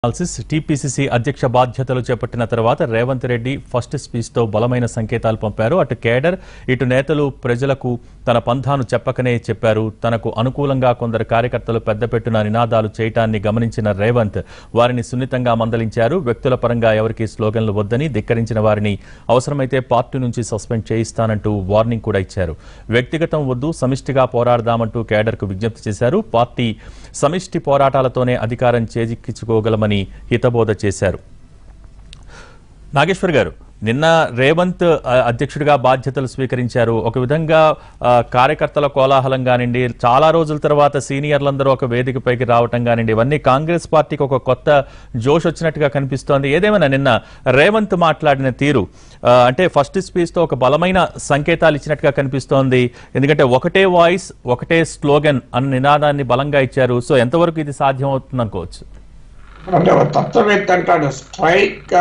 Analysis TPCC అధ్యక్ష బాధ్యతలు చేపట్టిన తర్వాత రేవంత్ రెడ్డి ఫస్ట్ స్పీచ్తో బలమైన సంకేతాలు పంపారు అటు కేడర్ ఇటు నేతలు ప్రజలకు తన పంథాను చెప్పకనే చెప్పారు తనకు అనుకూలంగా కొందరు కార్యకర్తలు పెద్దపెట్టున నినాదాలు చేయటాన్ని గమనించిన రేవంత్ వారిని సున్నితంగా మందలించారు వ్యక్తుల పరంగా ఎవరికీ స్లోగన్లు వద్దని ధిక్కరించిన వారిని అవసరమైతే పార్టీ నుంచి సస్పెండ్ చేయిస్తానంటూ వార్నింగ్ కూడా ఇచ్చారు వ్యక్తిగతం వద్దు సమిష్టిగా పోరాడదామంటూ కేడర్కు విజ్ఞప్తి చేశారు పార్టీ సమిష్టి పోరాటాలతోనే అధికారం చేజిక్కించుకోగలమని హితబోధ చేశారు నాగేశ్వర్ గారు నిన్న రేవంత్ ఆ, అధ్యక్షుడిగా బాధ్యతలు స్వీకరించారు ఒక విధంగా ఆ, కార్యకర్తల కోలాహలం కానివ్వండి చాలా రోజుల తర్వాత సీనియర్లందరూ ఒక వేదికపైకి రావటం కానివ్వండి ఇవన్నీ కాంగ్రెస్ పార్టీకి ఒక కొత్త జోష్ వచ్చినట్టుగా కనిపిస్తోంది ఏదేమైనా నిన్న రేవంత్ మాట్లాడిన తీరు ఆ, అంటే ఫస్ట్ స్పీచ్తో ఒక బలమైన సంకేతాలు ఇచ్చినట్టుగా కనిపిస్తోంది ఎందుకంటే ఒకటే వాయిస్ ఒకటే స్లోగన్ అన్న నినాదాన్ని బలంగా ఇచ్చారు సో ఎంతవరకు ఇది సాధ్యం అవుతుంది అనుకోవచ్చు అంటే ఒక తత్వవేత్త అంటాడు strike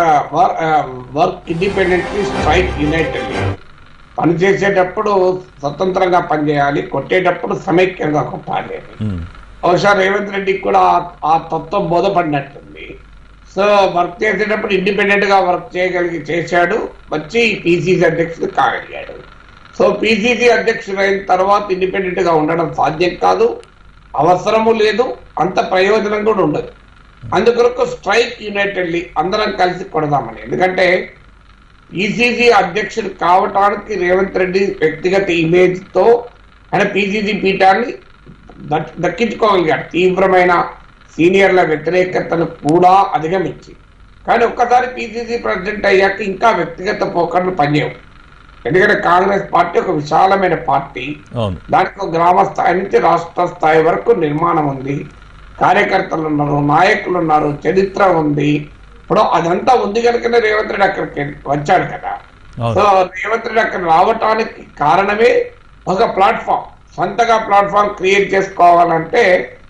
work independently strike unitedly పని చేసేటప్పుడు స్వతంత్రంగా పనిచేయాలి కొట్టేటప్పుడు సమైక్యంగా కొట్టాలి అని. ఉమ్, బహుశా రేవంత్ రెడ్డికి కూడా ఆ- ఆ తత్వం బోధపడినట్టుంది సో వర్క్ చేసేటప్పుడు ఇండిపెండెంట్ గా వర్క్ చేయగలిగి చేశాడు వచ్చి పిసిసి అధ్యక్షుడు కాగలిగాడు సో పిసిసి అధ్యక్షుడు అయిన తర్వాత ఇండిపెండెంట్ గా ఉండడం సాధ్యం కాదు అవసరము లేదు అంత ప్రయోజనం కూడా ఉండదు అందుకొరకు స్ట్రైక్ యునైటెడ్లీ అందరం కలిసి కొడదామని ఎందుకంటే ఈసీసీ అధ్యక్షుడు కావటానికి రేవంత్ రెడ్డి వ్యక్తిగత ఇమేజ్ తో ఆయన పిసిసి పీఠాన్ని దక్- దక్కించుకోగలిగాడు తీవ్రమైన సీనియర్ల వ్యతిరేకతను కూడా అధిగమించి కానీ ఒక్కసారి పిసిసి ప్రెసిడెంట్ అయ్యాక ఇంకా వ్యక్తిగత పోకడలు పనిచేయవు ఎందుకంటే కాంగ్రెస్ పార్టీ ఒక విశాలమైన పార్టీ అవును దానికి ఒక గ్రామ స్థాయి నుంచి రాష్ట్ర స్థాయి వరకు నిర్మాణం ఉంది కార్యకర్తలు ఉన్నారు నాయకులు ఉన్నారు చరిత్ర ఉంది ఇప్పుడు అదంతా ఉంది కనుకనే రేవంత్ రెడ్డి అక్కడికి వచ్చాడు కదా అవును. సో రేవంత్ రెడ్డి అక్కడ రావటానికి కారణమే ఒక ప్లాట్ఫామ్ సొంతగా ప్లాట్ఫామ్ క్రియేట్ చేసుకోవాలంటే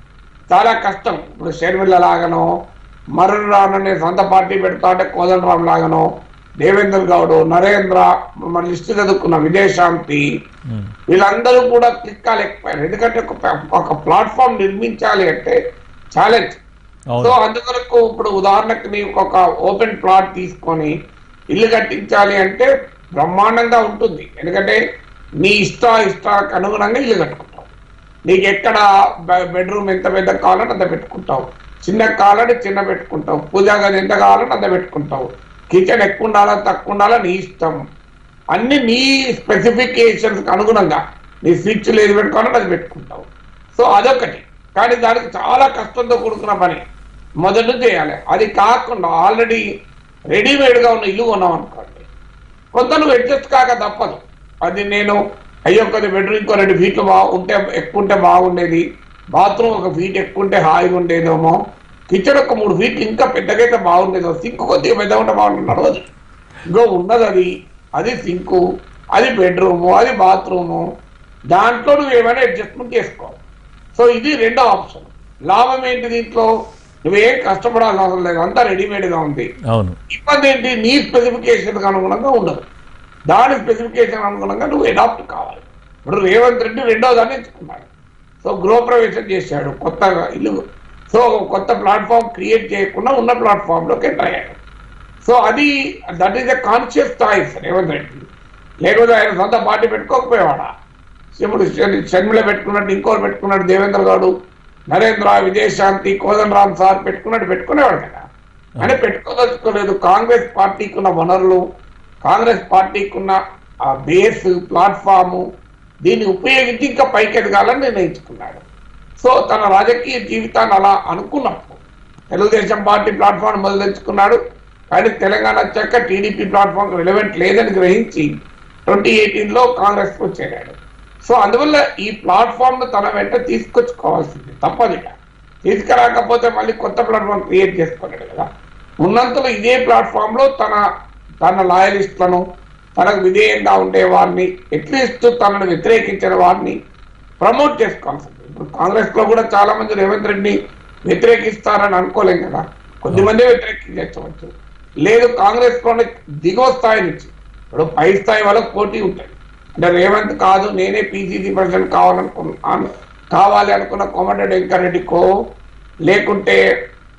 చాలా కష్టం ఇప్పుడు షర్మిల లాగానో మరణ రాననే సొంత పార్టీ పెడతా అంటే కోదండరాం లాగానో దేవేంద్ర గౌడ్ నరేంద్ర మన లిస్టు చదువుకున్న విజయశాంతి ఉమ్, వీళ్ళందరూ కూడా క్లిక్ కాలేకపోయారు ఎందుకంటే ఒక ప్లా- ఒక ప్లాట్ఫామ్ నిర్మించాలి అంటే ఛాలెంజ్ అవును. సో అందుకొరకు ఇప్పుడు ఉదాహరణకు నీకు ఒక ఓపెన్ ప్లాట్ తీసుకొని ఇల్లు కట్టించాలి అంటే బ్రహ్మాండంగా ఉంటుంది ఎందుకంటే నీ ఇష్ట ఇష్టాలకు అనుగుణంగా ఇల్లు కట్టుకుంటావు నీకు ఎక్కడ బెడ్రూమ్ ఎంత పెద్ద కావాలని అంత పెట్టుకుంటావు చిన్న కావాలంటే చిన్న పెట్టుకుంటావు పూజా గది ఎంత కావాలని అంత పెట్టుకుంటావు కిచెన్ ఎక్కువ ఉండాలా తక్కువ ఉండాలా నీ ఇష్టం అన్ని నీ స్పెసిఫికేషన్స్ అనుగుణంగా నీ స్విచ్లు ఏది పెట్టుకోవాలని అది పెట్టుకుంటావు సో అదొకటి కానీ దానికి చాలా కష్టంతో కూడుకున్న పని మొదట చేయాలి అది కాకుండా ఆల్రెడీ రెడీమేడ్గా ఉన్న ఇల్లు కొన్నాం అనుకోండి కొంత నువ్వు అడ్జస్ట్ కాక తప్పదు అది నేను అయ్యో కొద్ది బెడ్రూమ్ ఇంకో రెండు ఫీట్లు బా ఉంటే ఎక్కువ ఉంటే బాగుండేది బాత్రూమ్ ఒక ఫీట్ ఎక్కువ ఉంటే హాయిగా ఉండేదేమో కిచెన్ ఒక మూడు ఫీట్లు ఇంకా పెద్దగా అయితే బాగుండేదో సింక్ కొద్దిగా పెద్ద ఉంటే బాగుంటున్నాడు అది ఇంకో ఉన్నది అది అది సింకు అది బెడ్రూము అది బాత్రూము దాంట్లో నువ్వు ఏమైనా అడ్జస్ట్మెంట్ చేసుకో సో ఇది రెండో ఆప్షన్ లాభం ఏంటి దీంట్లో నువ్వేం కష్టపడాల్సిన అవసరం లేదు అంతా రెడీమేడ్గా ఉంది అవును ఇబ్బంది ఏంటి నీ స్పెసిఫికేషన్ అనుగుణంగా ఉండదు దాని స్పెసిఫికేషన్ అనుగుణంగా నువ్వు అడాప్ట్ కావాలి ఇప్పుడు రేవంత్ రెడ్డి రెండో దాన్ని ఎంచుకున్నాడు సో గృహప్రవేశం చేశాడు కొత్తగా ఇల్లు సో ఒక కొత్త ప్లాట్ఫామ్ క్రియేట్ చేయకుండా ఉన్న ప్లాట్ఫామ్లోకి ఎంటర్ అయ్యాడు సో అది that is a conscious choice Revanth Reddy లేకపోతే ఆయన సొంత పార్టీ పెట్టుకోకపోయేవాడా ఇప్పుడు శర్మి- షర్మిల పెట్టుకున్నట్టు ఇంకోరు పెట్టుకున్నాడు దేవేంద్ర గౌడు నరేంద్ర విజయశాంతి కోదండరామ్ సార్ పెట్టుకున్నట్టు పెట్టుకునేవాడు కదా అని పెట్టుకోదలుచుకోలేదు కాంగ్రెస్ పార్టీకి ఉన్న వనరులు కాంగ్రెస్ పార్టీకి ఉన్న ఆ బేస్ ప్లాట్ఫాము దీన్ని ఉపయోగించి ఇంకా పైకి ఎదగాలని నిర్ణయించుకున్నాడు సో తన రాజకీయ జీవితాన్ని అలా అనుకున్నప్పుడు తెలుగుదేశం పార్టీ ప్లాట్ఫామ్ మొదలుచుకున్నాడు కానీ తెలంగాణ వచ్చాక టీడీపీ ప్లాట్ఫామ్ రిలవెంట్ లేదని గ్రహించి ట్వంటీ ఎయిటీన్లో కాంగ్రెస్కు చేరాడు సో అందువల్ల ఈ ప్లాట్ఫామ్ ను తన వెంట తీసుకొచ్చుకోవాల్సింది తప్పదు ఇక తీసుకురాకపోతే మళ్ళీ కొత్త ప్లాట్ఫామ్ క్రియేట్ చేసుకోలేడు కదా ఉన్నంతలో ఇదే ప్లాట్ఫామ్ లో తన తన లాయలిస్టులను తనకు విధేయంగా ఉండే వారిని అట్లీస్ట్ తనను వ్యతిరేకించిన వారిని ప్రమోట్ చేసుకోవాల్సింది ఇప్పుడు కాంగ్రెస్ లో కూడా చాలా మంది రేవంత్ రెడ్డిని వ్యతిరేకిస్తారని అనుకోలేం కదా కొద్దిమంది వ్యతిరేకించవచ్చు లేదు కాంగ్రెస్ లోని దిగువ స్థాయి నుంచి ఇప్పుడు పై స్థాయి వాళ్ళకు పోటీ ఉంటుంది అంటే రేవంత్ కాదు నేనే పీసీసీ ప్రెసిడెంట్ కావాలనుకున్నాను కావాలి అనుకున్న కోమటిరెడ్డి వెంకరెడ్డికో లేకుంటే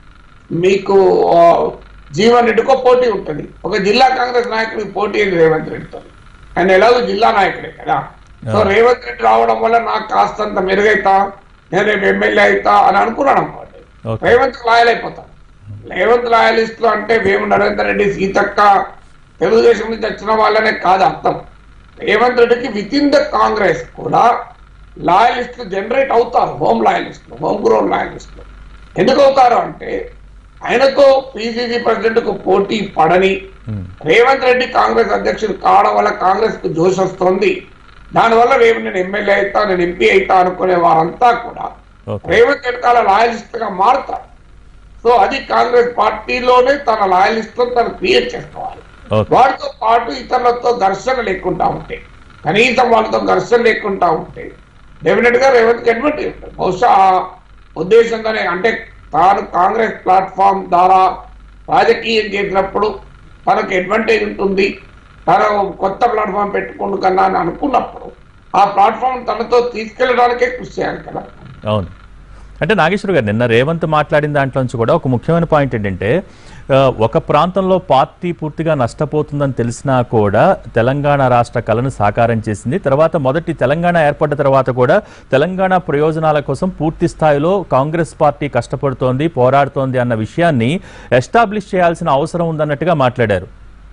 మీకు ఆ, జీవన్ రెడ్డికో పోటీ ఉంటుంది ఒక జిల్లా కాంగ్రెస్ నాయకుడికి పోటీ అయింది రేవంత్ రెడ్డితో ఆయన ఎలాగో జిల్లా నాయకుడే కదా సో Yeah. రేవంత్ రెడ్డి రావడం వల్ల నాకు కాస్తంత మెరుగైతా నేను రేపు ఎమ్మెల్యే అవుతా అని అనుకున్నాను అనుకోండి Okay. రేవంత్ లాయల్ అయిపోతాం రేవంత్ లాయలిస్టులు అంటే వేము నరేందర్ రెడ్డి సీతక్క తెలుగుదేశం నుంచి వచ్చిన వాళ్ళనే కాదు అర్థం రేవంత్ రెడ్డికి విత్ ఇన్ ద కాంగ్రెస్ కూడా లాయలిస్టులు జనరేట్ అవుతారు హోమ్ లాయలిస్టులు హోమ్ గ్రోన్ లాయలిస్టులు ఎందుకు అవుతారు అంటే ఆయనతో పిసిసి ప్రెసిడెంట్ కు పోటీ పడని ఉమ్, రేవంత్ రెడ్డి కాంగ్రెస్ అధ్యక్షుడు కావడం వల్ల కాంగ్రెస్ కు జోష్ వస్తుంది దానివల్ల రేపు నేను ఎమ్మెల్యే అవుతా నేను ఎంపీ అవుతా అనుకునే వారంతా కూడా ఓకే రేవంత్ రెడ్డి లాయలిస్ట్ గా మారుతారు సో అది కాంగ్రెస్ పార్టీలోనే తన లాయలిస్ట్ తను క్రియేట్ చేసుకోవాలి ఓకే వాటితో పాటు ఇతరులతో ఘర్షణ లేకుండా ఉంటే కనీసం వాళ్ళతో ఘర్షణ లేకుండా ఉంటే డెఫినెట్ గా రేవంత్ అడ్వాంటేజ్ ఉంటుంది బహుశా ఆ ఉద్దేశంగానే అంటే తాను కాంగ్రెస్ ప్లాట్ఫామ్ ద్వారా రాజకీయం చేసినప్పుడు తనకు అడ్వాంటేజ్ ఉంటుంది తను కొత్త ప్లాట్ఫామ్ పెట్టుకుండు కన్నా అని అనుకున్నప్పుడు ఆ ప్లాట్ఫామ్ తనతో తీసుకెళ్ళడానికే కృషి చేయాలి కదా అవును అంటే నాగేశ్వర గారు నిన్న రేవంత్ మాట్లాడిన దాంట్లో నుంచి కూడా ఒక ముఖ్యమైన పాయింట్ ఏంటంటే ఆ, ఒక ప్రాంతంలో పార్టీ పూర్తిగా నష్టపోతుందని తెలిసినా కూడా తెలంగాణ రాష్ట్ర కళను సాకారం చేసింది తర్వాత మొదటి తెలంగాణ ఏర్పడ్డ తర్వాత కూడా తెలంగాణ ప్రయోజనాల కోసం పూర్తి స్థాయిలో కాంగ్రెస్ పార్టీ కష్టపడుతోంది పోరాడుతోంది అన్న విషయాన్ని ఎస్టాబ్లిష్ చేయాల్సిన అవసరం ఉందన్నట్టుగా మాట్లాడారు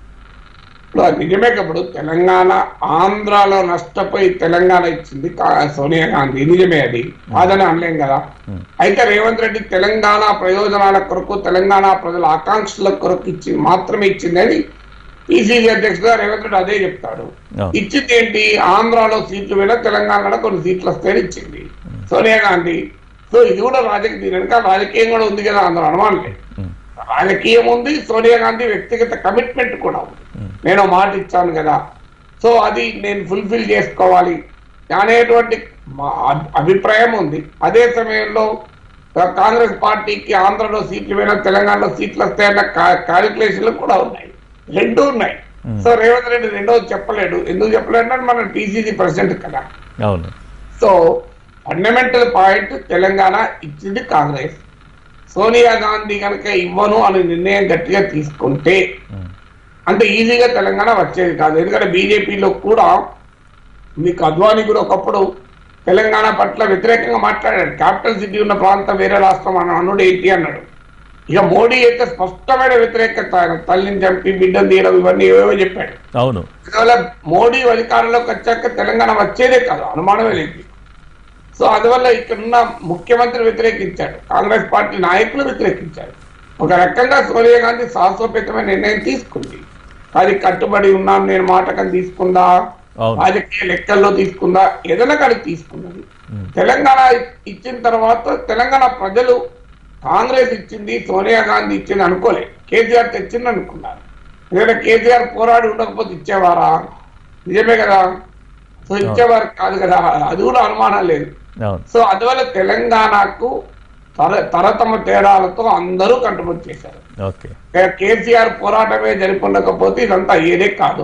ఇప్పుడు అది నిజమే ఇప్పుడు తెలంగాణ ఆంధ్రాలో నష్టపోయి తెలంగాణ ఇచ్చింది కా- సోనియా గాంధీ నిజమే అది కాదని అనలేం కదా అయితే రేవంత్ రెడ్డి తెలంగాణ ప్రయోజనాల కొరకు తెలంగాణ ప్రజల ఆకాంక్షల కొరకు ఇచ్చింది మాత్రమే ఇచ్చింది అని పిసిసి అధ్యక్షుడుగా రేవంత్ రెడ్డి అదే చెప్తాడు అవును. ఇచ్చింది ఏంటి ఆంధ్రాలో సీట్లు పోయినా తెలంగాణలో కొన్ని సీట్లు వస్తాయని ఇచ్చింది సోనియా గాంధీ సో ఇది కూడా రాజకీయ దీని వెనకాల రాజకీయం కూడా ఉంది కదా అందరూ అనుమానం లేదు ఉమ్, రాజకీయం ఉంది సోనియా గాంధీ వ్యక్తిగత కమిట్మెంట్ కూడా ఉంది నేను మాట ఇచ్చాను కదా సో అది నేను ఫుల్ఫిల్ చేసుకోవాలి అనేటువంటి మా అభి- అభిప్రాయం ఉంది అదే సమయంలో ఆ, కాంగ్రెస్ పార్టీకి ఆంధ్రలో సీట్లు పోయినా తెలంగాణలో సీట్లు వస్తాయన్న క్యాలిక్యులేషన్లు కూడా ఉన్నాయి రెండు ఉన్నాయి సో రేవంత్ రెడ్డి రెండోది చెప్పలేడు ఎందుకు చెప్పలేడు అంటే మన టీసీసీ ప్రెసిడెంట్ కదా అవును సో ఫండమెంటల్ పాయింట్ తెలంగాణ ఇచ్చింది కాంగ్రెస్ సోనియా గాంధీ కనుక ఇవ్వను అని నిర్ణయం గట్టిగా తీసుకుంటే ఉమ్, అంత ఈజీగా తెలంగాణ వచ్చేది కాదు ఎందుకంటే బీజేపీలో కూడా మీకు అద్వానీ కూడా ఒకప్పుడు తెలంగాణ పట్ల వ్యతిరేకంగా మాట్లాడాడు క్యాపిటల్ సిటీ ఉన్న ప్రాంతం వేరే రాష్ట్రం అని అనుడు ఏంటి అన్నాడు ఇక మోడీ అయితే స్పష్టమైన వ్యతిరేకత ఆయన తల్లిని చంపి బిడ్డను తీయడం ఇవన్నీ ఏవేవో చెప్పాడు అవును అందువల్ల మోడీ అధికారంలోకి వచ్చాక తెలంగాణ వచ్చేదే కాదు అనుమానమే లేదు సో అందువల్ల ఇక్కడున్న ముఖ్యమంత్రి వ్యతిరేకించాడు కాంగ్రెస్ పార్టీ నాయకులు వ్యతిరేకించారు ఒక రకంగా సోనియా గాంధీ సాహసోపేతమైన నిర్ణయం తీసుకుంది అది కట్టుబడి ఉన్నాను నేను మాటకం తీసుకుందా అవును రాజకీయ లెక్కల్లో తీసుకుందా ఏదైనా కానీ తీసుకున్నది తెలంగాణ ఇచ్చిన తర్వాత తెలంగాణ ప్రజలు కాంగ్రెస్ ఇచ్చింది సోనియా గాంధీ ఇచ్చింది అనుకోలే కేసీఆర్ తెచ్చింది అనుకున్నారు ఎందుకంటే కేసీఆర్ పోరాడి ఉండకపోతే ఇచ్చేవారా నిజమే కదా సో ఇచ్చేవారు కాదు కదా అది కూడా అనుమానం లేదు అవును సో అందువల్ల తెలంగాణకు తర తరతమ తేడాలతో అందరూ కంట్రిబ్యూట్ చేశారు ఓకే కేసీఆర్ పోరాటమే జరిపి ఇదంతా అయ్యేదే కాదు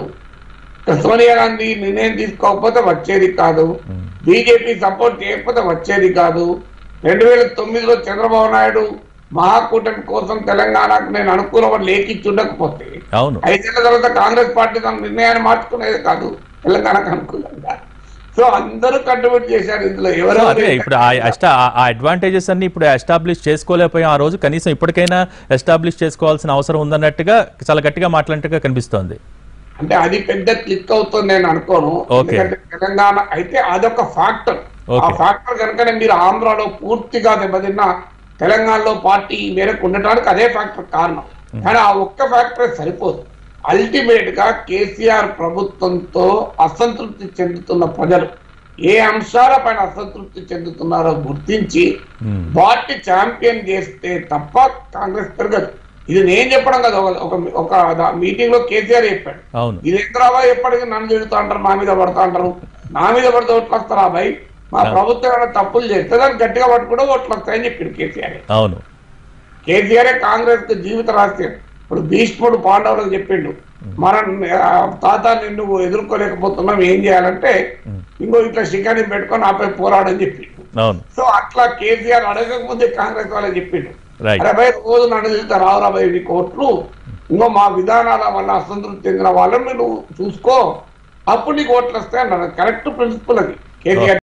సోనియా గాంధీ నిర్ణయం తీసుకోకపోతే వచ్చేది కాదు బీజేపీ సపోర్ట్ చేయకపోతే వచ్చేది కాదు రెండు వేల తొమ్మిదిలో చంద్రబాబు నాయుడు మహాకూటమి కోసం తెలంగాణకు నేను అనుకూలమని లేఖించి ఉండకపోతే అవును ఐదేళ్ల తర్వాత కాంగ్రెస్ పార్టీ తన నిర్ణయాన్ని మార్చుకునేది కాదు తెలంగాణకు అనుకూలంగా సో అందరూ కంట్రిబ్యూట్ చేశారు ఇందులో సో ఎవరో అదే ఇప్పుడు ఆ ఎస్టా ఆ అడ్వాంటేజెస్ అన్ని ఇప్పుడు ఎస్టాబ్లిష్ చేసుకోలేకపోయాం ఆ రోజు కనీసం ఇప్పటికైనా ఎస్టాబ్లిష్ చేసుకోవాల్సిన అవసరం ఉందన్నట్టుగా చాలా గట్టిగా మాట్లాడినట్టుగా కనిపిస్తోంది అంటే అది పెద్ద క్లిక్ అవుతుంది నేను అనుకోను Okay. ఎందుకంటే తెలంగాణ అయితే అదొక ఫ్యాక్టర్ ఆ Okay. ఫ్యాక్టర్ కనుకనే మీరు ఆంధ్రాలో పూర్తిగా దెబ్బతిన్న తెలంగాణలో పార్టీ ఈ మేరకు ఉండటానికి అదే ఫ్యాక్టర్ కారణం కానీ ఆ ఒక్క ఫ్యాక్టర్ సరిపోదు అల్టిమేట్ గా కేసీఆర్ ప్రభుత్వంతో అసంతృప్తి చెందుతున్న ప్రజలు ఏ అంశాల పైన అసంతృప్తి చెందుతున్నారో గుర్తించి Hmm. పార్టీ ఛాంపియన్ చేస్తే తప్ప కాంగ్రెస్ పెరగదు ఇది నేను చెప్పడం కదా ఒక- ఒక ఒక మీటింగ్ లో కేసీఆర్ చెప్పాడు అవును ఇది ఎంతరావా ఎప్పటికీ నన్ను తిడుతూ అంటారు నా మీద పడతా అంటారు నా మీద పడితే ఓట్లు వస్తారా భయ్ మా ప్రభుత్వం ఏమైనా తప్పులు చేస్తే దాన్ని గట్టిగా పట్టుకుంటే ఓట్లు వస్తాయని చెప్పిండు కేసీఆర్ అవును కేసీఆర్ కాంగ్రెస్ కు జీవిత రహస్యం ఇప్పుడు భీష్ముడు పాండవులకు చెప్పిండు మనం ఆ, తాత నిన్ను ఎదుర్కోలేకపోతున్నాం ఏం చేయాలంటే ఇంకో ఇట్లా శిఖాన్ని పెట్టుకొని ఆపై పోరాడని చెప్పిండు అవును సో అట్లా కేసీఆర్ అడగకముందే కాంగ్రెస్ వాళ్ళకి చెప్పిండు రైట్ అరే భయ్ రోజు నన్ను తిరుగుతా రావురా భయ్ నీ కోర్టులు ఇంకో మా విధానాల వల్ల అసంతృప్తి చెందిన వాళ్ళని నువ్వు చూసుకో అప్పుడు నీకు ఓట్లు వస్తాయి అన్నారు కరెక్ట్ ప్రిన్సిపల్ అది కేటీఆర్